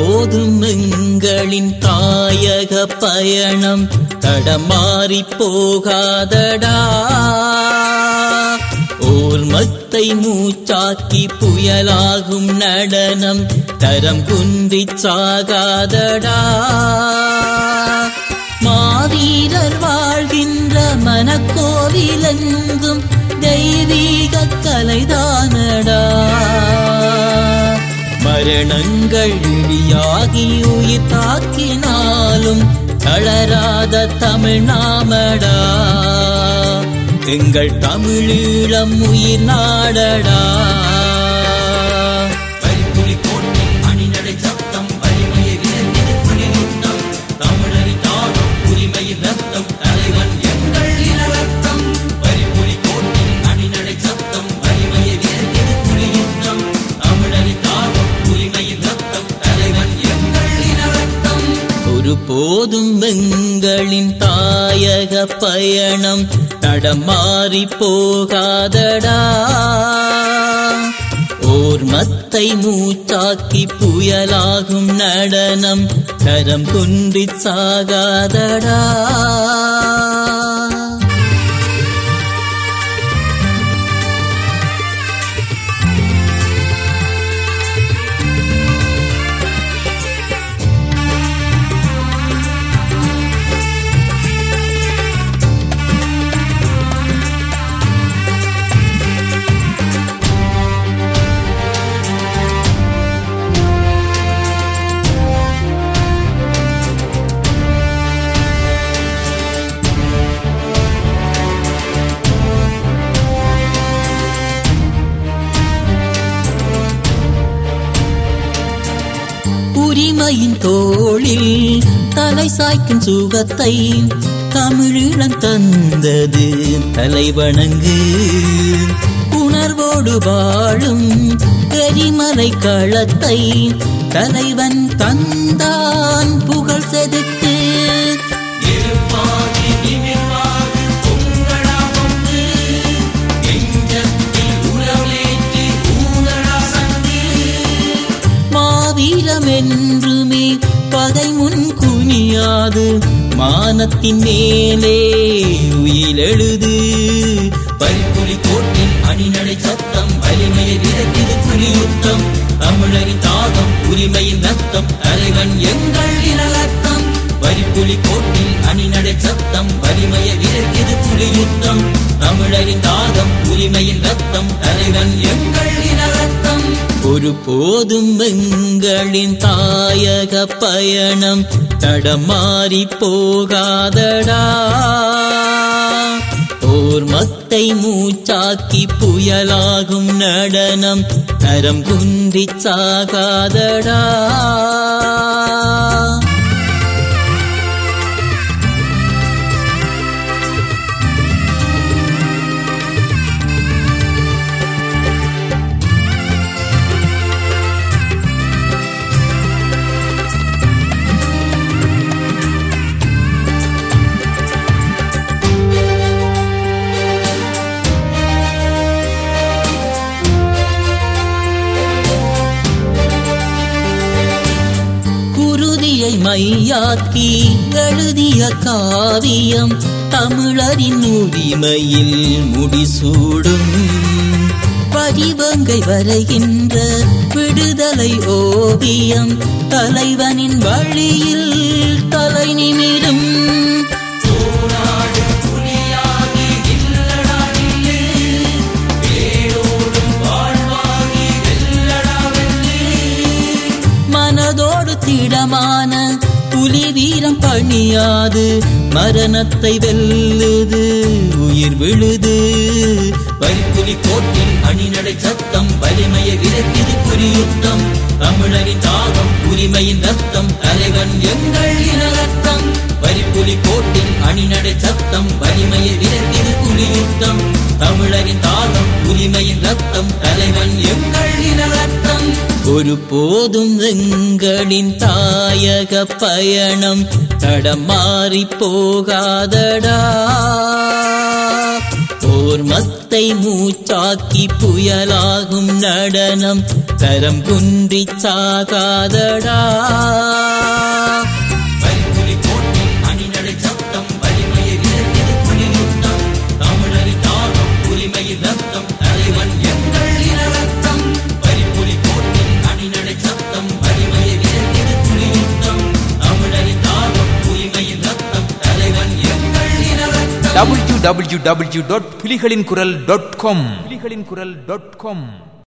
போதும் எங்களின் தாயக பயணம் தடமாறி போகாதடா ஓர்மத்தை மூச்சாக்கி புயலாகும் நடனம் தரம் குன்றி சாகாதடா மாவீரர் வாழ்கின்ற மனக்கோவிலெங்கும் தெய்வீக கலைதானடா மரணங்கள் இடியாகி உயிர் தாக்கினாலும் தளராத தமிழ் நாமடா எங்கள் தமிழீழம் உயிர் நாடடா வரிப்புலி கோட்டில் அணிநடை சத்தம் வலிமையை விரைந்தது புலியுத்தம் தமிழரின் தாகம் உரிமையின் ரத்தம் தலைவன் எங்கள் இனரத்தம் வரிப்புலி கோட்டில் அணிநடை சத்தம் வலிமையை விரைந்தது புலியுத்தம் தமிழரின் தாகம் உரிமையின் ரத்தம் தலைவன் எங்கள் இனரத்தம் ஒரு போதும் எங்களின் தாயக பயணம் தடமாறி போகாதடா ஓர் மத்தை மூச்சாக்கி புயலாகும் நடனம் கரம் குன்றி சாகாதடா உரிமையின் தோளில் தலை சாய்க்கும் சுகத்தை தமிழீழம் தந்தது தலைவணங்கு உணர்வோடு வாழும் எரிமலை களத்தை தலைவன் தந்தான் புகழ் செதுக்கு இருப்பாகி நிமிர்வாகு பொங்கடா வந்து எஞ்சத்தில் உறவேற்றி ஊதடா சங்கு மாவீரம் என்றுமே பகை முன் குனியாது மானத்தின் மேலே உயிலெழுது வரிப்புலி கோட்டின் அணிநடை சத்தம் வலிமையை விரட்டிது புலியுத்தம் தமிழரின் தாகம் உரிமையின் ரத்தம் தலைவன் எங்கள் இனரத்தம் வரிப்புலி கோட்டில் அணிநடை சத்தம் வலிமையை விரட்டிது புலியுத்தம் தமிழரின் தாகம் உரிமையின் ரத்தம் தலைவன் எங்கள் இனரத்தம் ஒரு போதும் எங்களின் தாயக பயணம் தடமாறி போகாதடா ஓர் மத்தை மூச்சாக்கி புயலாகும் நடனம் தரம் குன்றி சாகாதடா குருதியை மையாக்கி எழுதிய காவியம் தமிழரின் உரிமையில் முடிசூடும் பதிவங்கை வரைகின்ற விடுதலை ஓவியம் தலைவனின் வழியில் தலை நிமிரும் போராடு புலியாகி இல்லடா நில்லு வேரோடும் வாழ்வாகி வெல்லடா வெல்லு மனதோடு திடமான புலி வீரம் பணியாது மரணத்தை வெல்லுது உயிர் விழுது வரிப்புலி கோட்டில் அணிநடை சத்தம் வலிமையை விரட்டிது புலியுத்தம் தமிழரின் தாகம் உரிமையின் ரத்தம் தலைவன் எங்கள் இனரத்தம் வரிப்புலி கோட்டில் அணிநடை சத்தம் வலிமையை விரட்டிது புலியுத்தம் தமிழரின் தாகம் உரிமையின் ரத்தம் தலைவன் எங்கள் இனரத்தம் ஒரு போதும் எங்களின் தாயக பயணம் தடமாறி போகாதடா ஓர் போர் மத்தை மூச்சாக்கி புயலாகும் நடனம் தரம் குன்றி சாகாதடா வரிப்புலி கோட்டில் அணிநடை சத்தம் வலிமையை விரட்டியது புலியுத்தம் தமிழரின் தாகம் உரிமையின் ரத்தம் தலைவன் எங்கள் இன ரத்தம் வரிப்புலி கோட்டில் அணிநடை சத்தம் வலிமையை விரட்டியது புலியுத்தம் தமிழரின் தாகம் உரிமையின் ரத்தம் தலைவன் எங்கள் இன ரத்தம் www.புலிகளின் குரல் டாட் காம் புலிகளின் குரல் டாட் காம்